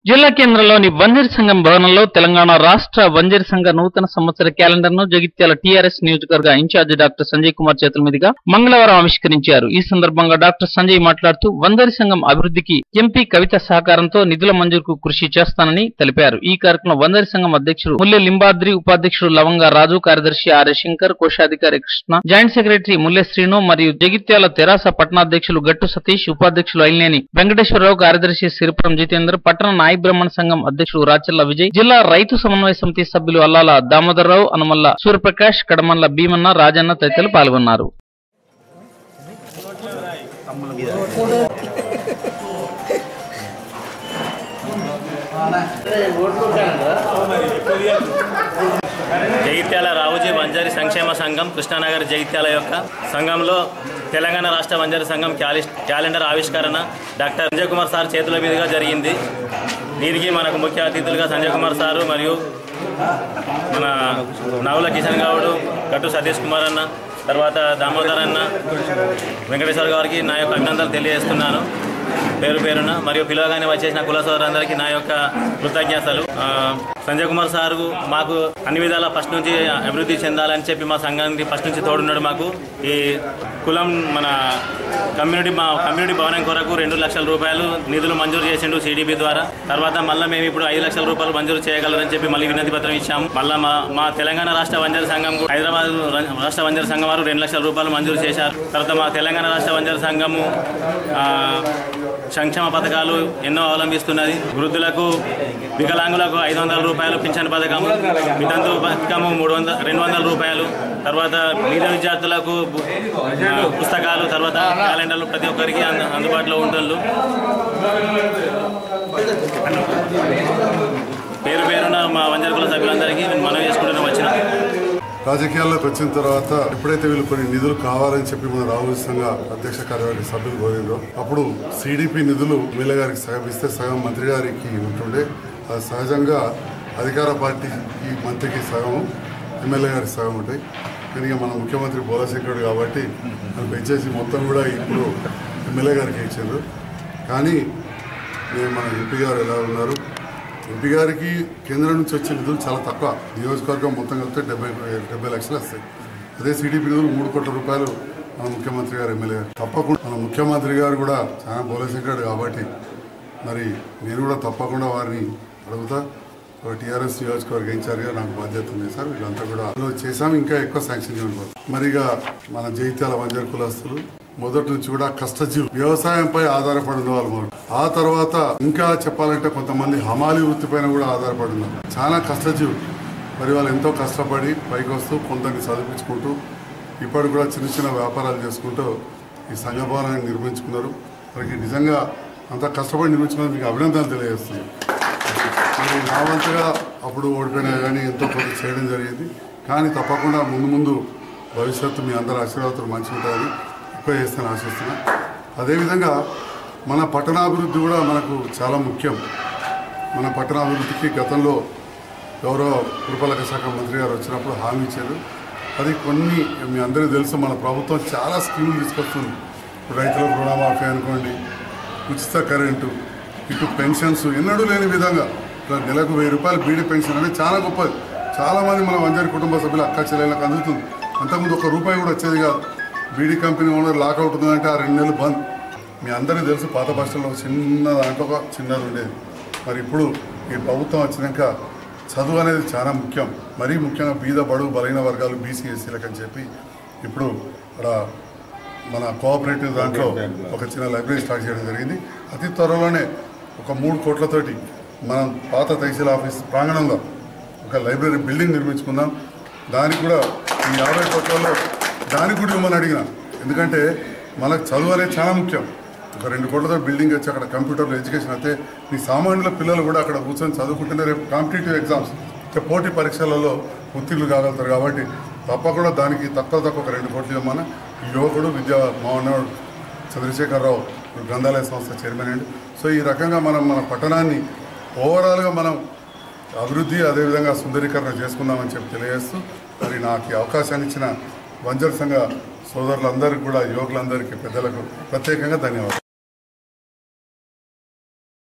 జిల్లా కేంద్రంలోని వంజరి సంఘం భవనంలో తెలంగాణ రాష్ట్ర వంజరి సంఘ నూతన సంవత్సర క్యాలెండర్ ను జగిత్యాల టీఆర్ఎస్ నియోజకవర్గ ఇన్ఛార్జ్ డాక్టర్ సంజయ్ కుమార్ చేతుల మీదుగా మంగళవారం ఆవిష్కరించారు ఈ సందర్భంగా డాక్టర్ సంజయ్ మాట్లాడుతూ వంజరి సంఘం అభివృద్ధికి ఎంపీ కవిత సహకారంతో నిధుల మంజూరుకు కృషి చేస్తానని తెలిపారు ఈ కార్యక్రమంలో వంజరి సంఘం అధ్యక్షుడు ముల్లె లింబాద్రి ఉపాధ్యక్షుడు లవంగా రాజు కార్యదర్శి ఆర్య శంకర్ కోశాధికారి కృష్ణ జాయింట్ సెక్రటరీ ముల్లె శ్రీను మరియు జగిత్యాల తెరాస పట్టణాధ్యక్షులు గట్టు సతీష్ ఉపాధ్యక్షులు అయిలేని వెంకటేశ్వరరావు కార్యదర్శి సిరిపురం జితేందర్ పట్టణ నాయ బ్రహ్మణ సంఘం అధ్యక్షుడు రాచల్ల విజయ్ జిల్లా రైతు సమన్వయ సమితి సభ్యులు అల్లాల దామోదరరావు అనుమల్ల సూర్యప్రకాష్ కడమల్ల భీమన్న రాజన్న తదితరులు పాల్గొన్నారు జగిత్యాల రావుజీ వంజారి సంక్షేమ సంఘం కృష్ణానగర్ జగిత్యాల యొక్క సంఘంలో తెలంగాణ రాష్ట్ర వంజారి సంఘం క్యాలి- క్యాలెండర్ ఆవిష్కరణ డాక్టర్ సంజయ్ కుమార్ సార్ చేతుల మీదుగా జరిగింది దీనికి మనకు ముఖ్య అతిథులుగా సంజయ్ కుమార్ సారు మరియు మన నవుల కిషన్ గౌడ్ గట్టు సతీష్ కుమార్ అన్న తర్వాత దామోదర్ అన్న వెంకటేశ్వర గారికి నా యొక్క అభినందనలు తెలియజేస్తున్నాను పేరు పేరున మరియు పిలవగానే వచ్చేసిన కుల సోదరులందరికీ నా యొక్క కృతజ్ఞతలు ఆ, సంజయ్ కుమార్ సార్ మాకు అన్ని విధాలా ఫస్ట్ నుంచి అభివృద్ధి చెందాలని చెప్పి మా సంఘానికి ఫస్ట్ నుంచి తోడున్నాడు మాకు ఈ కులం మన కమ్యూనిటీ మా కమ్యూనిటీ భవనం కొరకు రెండు లక్షల రూపాయలు నిధులు మంజూరు చేసిండు సిడిబి ద్వారా తర్వాత మళ్ళీ మేము ఇప్పుడు ఐదు లక్షల రూపాయలు మంజూరు చేయగలరని చెప్పి మళ్ళీ వినతి పత్రం ఇచ్చాము మళ్ళీ మా మా తెలంగాణ రాష్ట్ర వంజర సంఘం కూడా హైదరాబాద్ ర- రాష్ట్ర వంజర సంఘం వారు రెండు లక్షల రూపాయలు మంజూరు చేశారు తర్వాత మా తెలంగాణ రాష్ట్ర వంజర సంఘము ఆ, సంక్షేమ పథకాలు ఎన్నో అవలంబిస్తున్నది వృద్ధులకు వికలాంగులకు ఐదు వందల రూపాయలు పింఛన్ పథకము వితంతు పథకము మూడు వందల రెండు వందల రూపాయలు తర్వాత మిగతా విద్యార్థులకు పు- ఆ, పుస్తకాలు తర్వాత క్యాలెండర్లు ప్రతి ఒక్కరికి అందు- అందుబాటులో ఉంటున్నారు పేరు పేరున మా వంజర కుల సభ్యులందరికీ నేను మనవి చేసుకుంటూనే వచ్చిన రాజకీయాల్లోకి వచ్చిన తర్వాత ఎప్పుడైతే వీళ్ళు కొన్ని నిధులు కావాలని చెప్పి మన రాహుల్ సంఘ అధ్యక్ష కార్యవర్గ సభ్యులు కోరిండ్రో అప్పుడు సిడిపి నిధులు ఎమ్మెల్యే గారికి సగం ఇస్తే సగం మంత్రి గారికి ఉంటుండే అది సహజంగా అధికార పార్టీకి మంత్రికి సగం ఎమ్మెల్యే గారికి సగం ఉంటాయి కానీ ఇక మన ముఖ్యమంత్రి బోలశంకరుడు కాబట్టి అది పెంచేసి మొత్తం కూడా ఇప్పుడు ఎమ్మెల్యే గారికి ఇచ్చారు కానీ నేను మన ఎంపీ గారు ఎలా ఉన్నారు ఎంపీ గారికి కేంద్రం నుంచి వచ్చే నిధులు చాలా తక్కువ నియోజకవర్గం మొత్తం కలిపితే డెబ్బై డెబ్బై లక్షలు వస్తాయి అదే సిడిపి నిధులు మూడు కోట్ల రూపాయలు మన ముఖ్యమంత్రి గారు ఎమ్మెల్యే గారు తప్పకుండా మన ముఖ్యమంత్రి గారు కూడా చాలా బోలశంకరుడు కాబట్టి మరి నేను కూడా తప్పకుండా వారిని అడుగుతా ఒక టీఆర్ఎస్ నియోజకవర్గ ఇన్ఛార్జ్గా నాకు బాధ్యత ఉంది సార్ వీళ్ళంతా కూడా అందులో చేశాం ఇంకా ఎక్కువ శాంక్షన్ చేయడం మరి ఇక మన జైత్యాల వంజర్ కులస్తులు మొదటి నుంచి కూడా కష్టజీవి వ్యవసాయంపై ఆధారపడి ఉన్నవాళ్ళు మొదలు ఆ తర్వాత ఇంకా చెప్పాలంటే కొంతమంది హమాలి వృత్తి పైన కూడా ఆధారపడి ఉన్నారు చాలా కష్టజీవి మరి వాళ్ళు ఎంతో కష్టపడి పైకి వస్తూ కొందరిని చదివించుకుంటూ ఇప్పటికి కూడా చిన్న చిన్న వ్యాపారాలు చేసుకుంటూ ఈ సంఘ భవనాన్ని నిర్మించుకున్నారు వారికి నిజంగా అంత కష్టపడి నిర్మించుకున్నందుకు మీకు అభినందనలు తెలియజేస్తున్నాను మరి నా వంతుగా అప్పుడు ఓడిపోయినా కానీ ఎంతో కొంత చేయడం జరిగింది కానీ తప్పకుండా ముందు ముందు భవిష్యత్తు మీ అందరి ఆశీర్వాదాలు మంచిగా ఉంటుందని ఎక్కువ చేస్తాను ఆశిస్తున్నా అదేవిధంగా మన పట్టణాభివృద్ధి కూడా మనకు చాలా ముఖ్యం మన పట్టణాభివృద్ధికి గతంలో గౌరవ పురపాలక శాఖ మంత్రి గారు వచ్చినప్పుడు హామీ ఇచ్చారు అది కొన్ని మీ అందరికీ తెలుసు మన ప్రభుత్వం చాలా స్కీములు తీసుకొస్తుంది ఇప్పుడు రైతులకు రుణమాఫీ అనుకోండి ఉచిత కరెంటు ఇటు పెన్షన్స్ ఎన్నడూ లేని విధంగా ఇట్లా నెలకు వెయ్యి రూపాయలు బీడీ పెన్షన్ అనేది చాలా గొప్పది చాలామంది మన వంజరి కుటుంబ సభ్యులు అక్క చెల్లెళ్ళకి అందుతుంది అంతకుముందు ఒక రూపాయి కూడా వచ్చేది కాదు బీడీ కంపెనీ ఓనర్ లాకౌట్ ఉంటుందంటే ఆ రెండు నెలలు బంద్ మీ అందరికీ తెలుసు పాత బస్సులో చిన్న దాంట్లో ఒక చిన్నది ఉండేది మరి ఇప్పుడు ఈ ప్రభుత్వం వచ్చినాక చదువు అనేది చాలా ముఖ్యం మరీ ముఖ్యంగా బీద బడుగు బలైన వర్గాలు బీసీ ఎస్సీలకు అని చెప్పి ఇప్పుడు ఇక్కడ మన కోఆపరేటివ్ దాంట్లో ఒక చిన్న లైబ్రరీ స్టార్ట్ చేయడం జరిగింది అతి త్వరలోనే ఒక మూడు కోట్లతోటి మనం పాత తహసీల్ ఆఫీస్ ప్రాంగణంలో ఒక లైబ్రరీ బిల్డింగ్ నిర్మించుకుందాం దానికి కూడా ఈ యాభై కోట్లలో దానికి కూడా ఇవ్వమని అడిగిన ఎందుకంటే మనకు చదువు అనేది చాలా ముఖ్యం ఒక రెండు కోట్లతో బిల్డింగ్ వచ్చి అక్కడ కంప్యూటర్లో ఎడ్యుకేషన్ అయితే మీ సామాన్యుల పిల్లలు కూడా అక్కడ కూర్చొని చదువుకుంటేనే రేపు కాంపిటేటివ్ ఎగ్జామ్స్ అంటే పోటీ పరీక్షలలో ఉత్తీర్ణులు కాగలుగుతారు కాబట్టి తప్పకుండా దానికి తక్కువ తక్కువ ఒక రెండు కోట్లు ఇవ్వమని ఈ యువకుడు విద్యా మోహన్ చంద్రశేఖరరావు గ్రంథాలయ సంస్థ చైర్మన్ అండి సో ఈ రకంగా మనం మన పట్టణాన్ని ఓవరాల్గా మనం అభివృద్ధి అదేవిధంగా సుందరీకరణ చేసుకుందామని చెప్పి తెలియజేస్తూ మరి నాకు ఈ అవకాశాన్ని ఇచ్చిన వంజర్ సంఘ సోదరులందరికీ కూడా యువకులందరికీ పెద్దలకు ప్రత్యేకంగా ధన్యవాదాలు